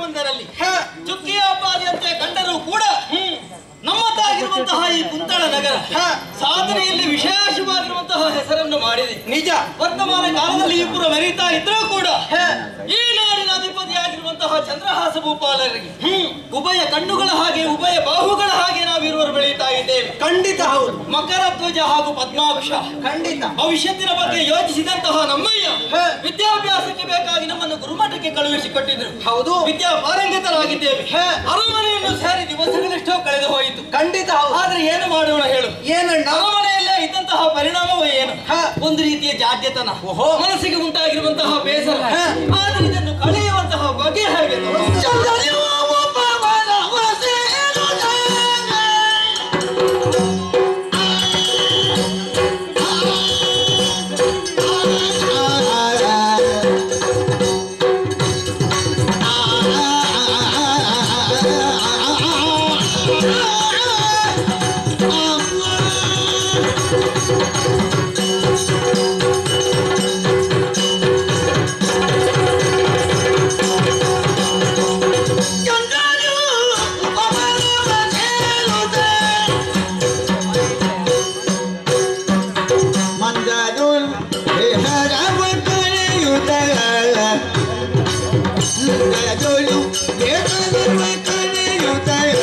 ಮಂದಿರಲ್ಲಿ ಹ. ಚುಕ್ಕಿಯಾಪಾದಿಯಂತೆ ಕಂಡರೂ ಕೂಡ ನಮ್ಮದಾಗಿರುವಂತಹ ಈ ಕುಂತಳ ನಗರ ಹ. ಸಾಧನೆಯಲ್ಲಿ ವಿಶೇಷವಾಗಿರುವಂತಹ ಹೆಸರನ್ನು ಮಾಡಿದೆ ನಿಜ ವರ್ತಮಾನ ಕಾಲದಲ್ಲಿ ಇಬ್ಬರು ಮೆರೀತಾ ಇದ್ರೂ ಕೂಡ ಹ. ಈ ನಾಡಿನ ಅಧಿಪತಿಯಾಗಿರುವಂತಹ ಚಂದ್ರಹಾಸ ಭೂಪಾಲರಿಗೆ ಉಭಯ ಕಣ್ಣುಗಳ ಹಾಗೆ ಉಭಯ ಬಾಹುಗಳ ಹಾಗೆ ನಾವಿರುವರು ಬೆಳೀತಾ ಇದ್ದೇವೆ ಖಂಡಿತ ಹೌದು ಮಕರ ಧ್ವಜ ಹಾಗೂ ಪದ್ಮಾಕ್ಷ ಖಂಡಿತ ಭವಿಷ್ಯತ್ತಿನ ಬಗ್ಗೆ ಯೋಚಿಸಿದಂತಹ ನಮ್ಮಯ್ಯ ಹ. ವಿದ್ಯಾಭ್ಯಾಸಕ್ಕೆ ಬೇಕಾಗಿ ನಮ್ಮನ್ನು ಗುರುಮಠಕ್ಕೆ ಕಳುಹಿಸಿಕೊಟ್ಟಿದ್ರು ಹೌದು ವಿದ್ಯಾ ಪಾರಂಗತರಾಗಿದ್ದೇವೆ ಹ. ಅರಮನೆಯನ್ನು ಸೇರಿ ದಿವಸಗಳೆಷ್ಟೋ ಕಳೆದು ಹೋಯಿತು ಖಂಡಿತ ಹೌದು ಆದ್ರೆ ಏನು ಮಾಡೋಣ ಹೇಳು ಏನಣ್ಣ ಅರಮನೆಯಲ್ಲೇ ಇದ್ದಂತಹ ಪರಿಣಾಮವೇ ಏನು ಹ. ಒಂದು ರೀತಿಯ ಜಾಡ್ಯತನ ಓಹೋ. ಮನಸ್ಸಿಗೆ ಉಂಟಾಗಿರುವಂತಹ ಬೇಸರ ಹ. ಆದ್ರೆ ಇದನ್ನು ಕಳೆಯುವಂತಹ ಬಗೆ ಹೇಗೆ ಮಂಜರುಳ್ ದೇಹರವ ಕಳೆಯುತ್ತಲ ಮಂಜರುಳು ದೇಹರವ ಕಳೆಯುತ್ತಲ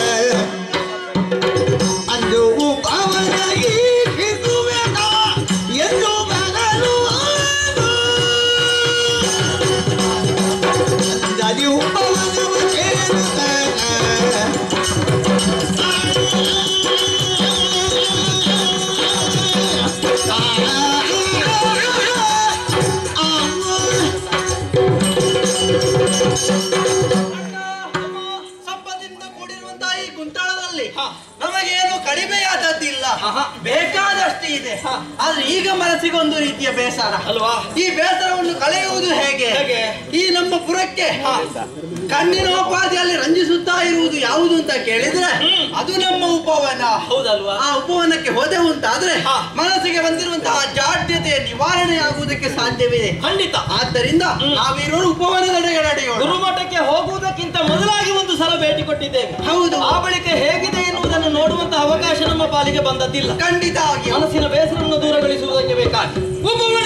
ಅಂದು ಪವನ ಈಕ್ಷಿಸುವೆನ ಎಂದು ಬರಲು ಮಂಜರು ಪವನವ ಕೇಳುತ್ತಲ ಸಂಪತ್ತಿನಿಂದ ಕೂಡಿರುವಂತಹ ಈ ಕುಂತಳದಲ್ಲಿ ಹ. ನಮಗೇನು ಕಡಿಮೆಯಾದದ್ದಿಲ್ಲ ಆಹಾ. ಬೇಕಾದಷ್ಟು ಇದೆ ಹ. ಆದ್ರೆ ಈಗ ಮನಸ್ಸಿಗೆ ಒಂದು ರೀತಿಯ ಬೇಸರ ಅಲ್ವಾ ಈ ಬೇಸರವನ್ನು ಕಳೆಯುವುದು ಹೇಗೆ ಹೇಗೆ? ಈ ನಮ್ಮ ಪುರಕ್ಕೆ ಕಣ್ಣಿನ ಉಪಾಧಿಯಲ್ಲಿ ರಂಜಿಸುತ್ತಾ ಇರುವುದು ಯಾವುದು ಅಂತ ಕೇಳಿದ್ರೆ ಅದು ನಮ್ಮ ಉಪವನ ಹೌದಲ್ವಾ ಆ ಉಪವನಕ್ಕೆ ಹೋದೆವು ಅಂತಾದ್ರೆ ಹಾ. ಮನಸ್ಸಿಗೆ ಬಂದಿರುವಂತಹ ಜಾಡ್ಯತೆಯ ನಿವಾರಣೆ ಆಗುವುದಕ್ಕೆ ಸಾಧ್ಯವಿದೆ ಖಂಡಿತ ಆದ್ದರಿಂದ ಹ್ಮ್. ನಾವಿರೋರು ಉಪವನದೆಡೆಗೆ ನಡೆಯೋಣ ಗುರುಮಠಕ್ಕೆ ಹೋಗುವುದಕ್ಕಿಂತ ಮೊದಲಾಗಿ ಒಂದು ಸಲ ಭೇಟಿ ಕೊಟ್ಟಿದ್ದೇವೆ ಹೌದು ಆ ಬಳಿಕ ಹೇಗಿದೆ ಎನ್ನುವುದನ್ನು ನೋಡುವಂತಹ ಅವಕಾಶ ನಮ್ಮ ಪಾಲಿಗೆ ಬಂದದ್ದಿಲ್ಲ ಖಂಡಿತವಾಗಿ ಮನಸ್ಸಿನ ಬೇಸರವನ್ನು ದೂರಗೊಳಿಸುವುದಕ್ಕೆ ಬೇಕಾಗಿ ಒಬ್ಬ